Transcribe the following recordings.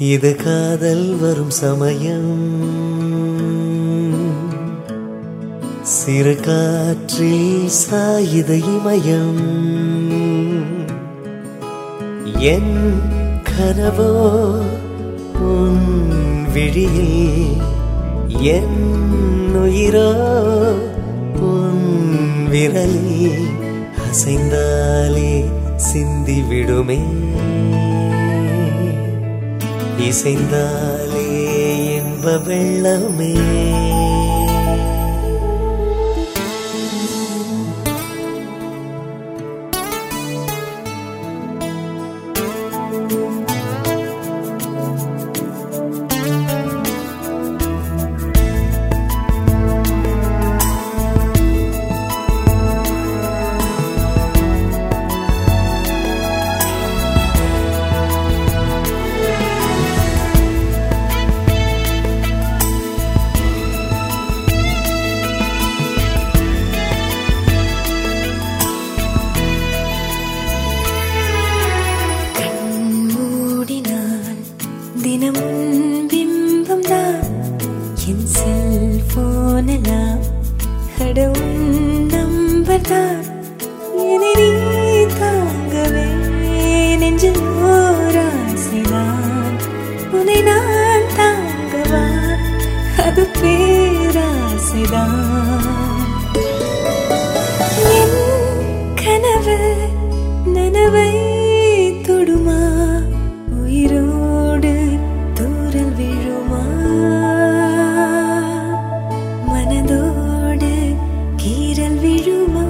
இது காதல் வரும் சமயம் சிறு காற்றில் சாயுத இமயம் என் கனவோ உன் விழியில் என் உயிரோ உன் விரலில் அசைந்தாலே சிந்தி விடுமே இசைந்தாலே என்ப வெள்ளமே மூடினான் தினமும் பிம்பம் தான் என் செல்போனெல்லாம் கடவுள் நம்பர் தான் என்னை நீ தாங்கவே நெஞ்சில் ஓராசைதான் உன்னை நான் தாங்கவா அது பேராசைதான் என் கனவு நனவை தொடுமா உயிரோடு தூரல் விழுமா மனதோடு கீரல் விழுமா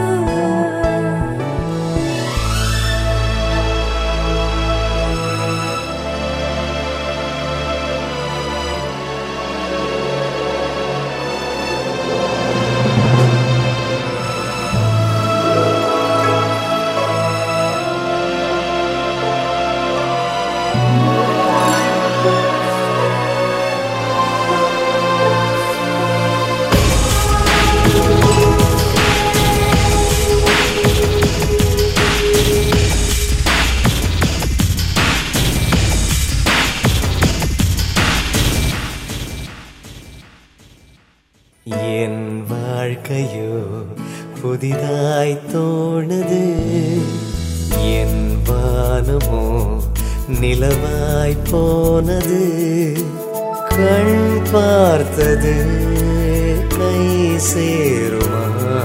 என் வாழ்க்கையோ புதிதாய் தோணுது என் வானமோ நிலவாய் போனது கண் பார்த்தது கை சேருமா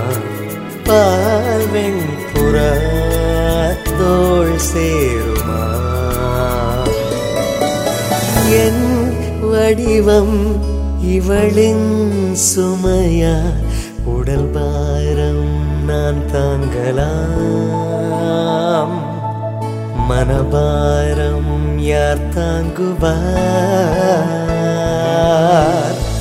பால்வெண் புறா தோள் சேருமா என் வடிவம் இவளின் சுமையா உடல் பாரம் நான் தாங்கலாம் மனபாரம் யார் தாங்குவார்